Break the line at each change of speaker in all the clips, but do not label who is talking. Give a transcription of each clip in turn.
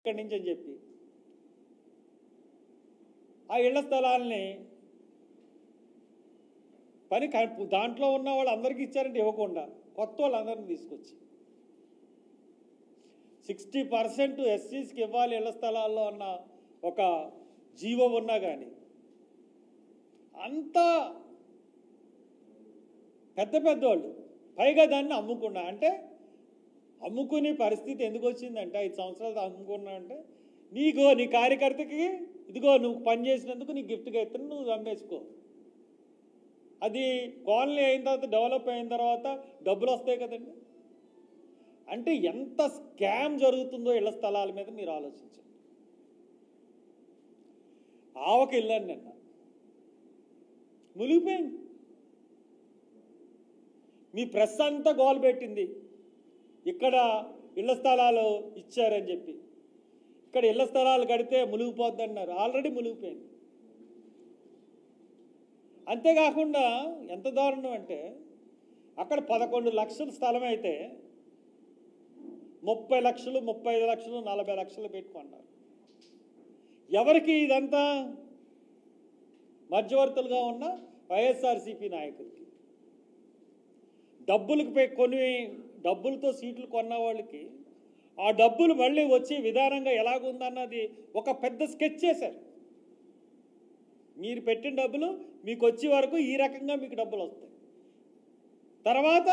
ఇక్కడి నుంచి అని చెప్పి ఆ ఇళ్ల స్థలాల్ని పని క- దాంట్లో ఉన్న వాళ్ళు అందరికీ ఇచ్చారంటే ఇవ్వకుండా కొత్త వాళ్ళందరినీ తీసుకొచ్చి సిక్స్టీ పర్సెంట్ ఎస్సీస్కి ఇవ్వాలి ఇళ్ల స్థలాల్లో అన్న ఒక జీవో ఉన్నా కానీ అంతా పెద్ద పెద్దవాళ్ళు పైగా దాన్ని అమ్ముకున్నా అంటే అమ్ముకునే పరిస్థితి ఎందుకు వచ్చిందంటే ఐదు సంవత్సరాలు అమ్ముకున్నా అంటే నీకో నీ కార్యకర్తకి ఇదిగో నువ్వు పని చేసినందుకు నీ గిఫ్ట్గా ఇస్తాను నువ్వు అమ్మేసుకో అది కాలనీ అయిన తర్వాత డెవలప్ అయిన తర్వాత డబ్బులు వస్తాయి కదండి అంటే ఎంత స్కామ్ జరుగుతుందో ఇళ్ల స్థలాల మీద మీరు ఆలోచించండి ఆవకి వెళ్ళాను నిన్న మునిగిపోయింది మీ ప్రెస్ అంతా గోల్ పెట్టింది ఇక్కడ ఇళ్ల స్థలాలు ఇచ్చారని చెప్పి ఇక్కడ ఇళ్ల స్థలాలు కడితే మునిగిపోద్ది అన్నారు ఆల్రెడీ మునిగిపోయింది అంతేకాకుండా ఎంత దారుణం అంటే అక్కడ పదకొండు లక్షల స్థలం అయితే ముప్పై లక్షలు ముప్పై ఐదు లక్షలు నలభై లక్షలు పెట్టుకున్నారు ఎవరికి ఇదంతా మధ్యవర్తులుగా ఉన్న వైఎస్ఆర్సీపీ నాయకులకి డబ్బులకు పె- కొని డబ్బులతో సీట్లు కొన్న వాళ్ళకి ఆ డబ్బులు మళ్ళీ వచ్చే విధానంగా ఎలాగుందన్నది ఒక పెద్ద స్కెచ్ చేశారు మీరు పెట్టిన డబ్బులు మీకు వచ్చే వరకు ఈ రకంగా మీకు డబ్బులు వస్తాయి తర్వాత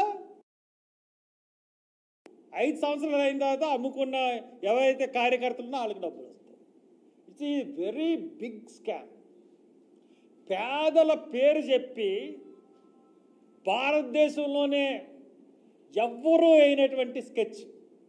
ఐదు సంవత్సరాలు అయిన తర్వాత అమ్ముకున్న ఎవరైతే కార్యకర్తలు ఉన్నారో వాళ్ళకి డబ్బులు వస్తాయి ఇట్స్ ఈ వెరీ బిగ్ స్కామ్ పేదల పేరు చెప్పి భారతదేశంలోనే ఎవ్వరూ అయినటువంటి స్కెచ్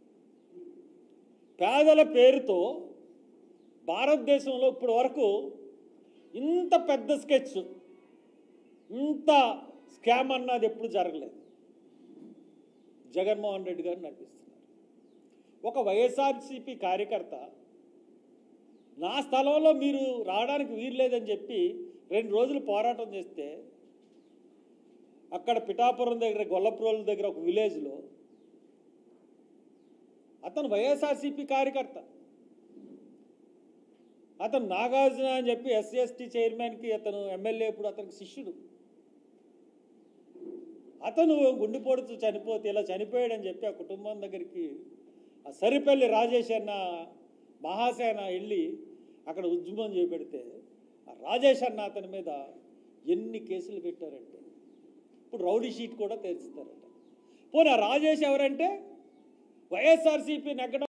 పేదల పేరుతో భారతదేశంలో ఇప్పటి వరకు ఇంత పెద్ద స్కెచ్ ఇంత స్కామ్ అన్నది ఎప్పుడు జరగలేదు జగన్మోహన్ రెడ్డి గారు నడిపిస్తున్నారు ఒక వైఎస్ఆర్సీపీ కార్యకర్త నా స్థలంలో మీరు రావడానికి వీలు లేదని చెప్పి రెండు రోజులు పోరాటం చేస్తే అక్కడ పిఠాపురం దగ్గర గొల్లప్రోలు దగ్గర ఒక విలేజ్లో అతను వైఎస్ఆర్సీపీ కార్యకర్త అతను నాగార్జున అని చెప్పి ఎస్సీ ఎస్టీ చైర్మన్కి అతను ఎమ్మెల్యే ఇప్పుడు అతనికి శిష్యుడు అతను గుండెపోటుతో చనిపోతే ఇలా చనిపోయాడని చెప్పి ఆ కుటుంబం దగ్గరికి ఆ సరిపల్లి రాజేష్ అన్న మహాసేన వెళ్ళి అక్కడ ఉద్యమం చేపెడితే ఆ రాజేష్ అన్న అతని మీద ఎన్ని కేసులు పెట్టారంటే ఇప్పుడు రౌడీ షీట్ కూడా తెరుస్తారట పోనీ ఆ రాజేష్ ఎవరంటే వైఎస్ఆర్సీపీ నెగ్గడం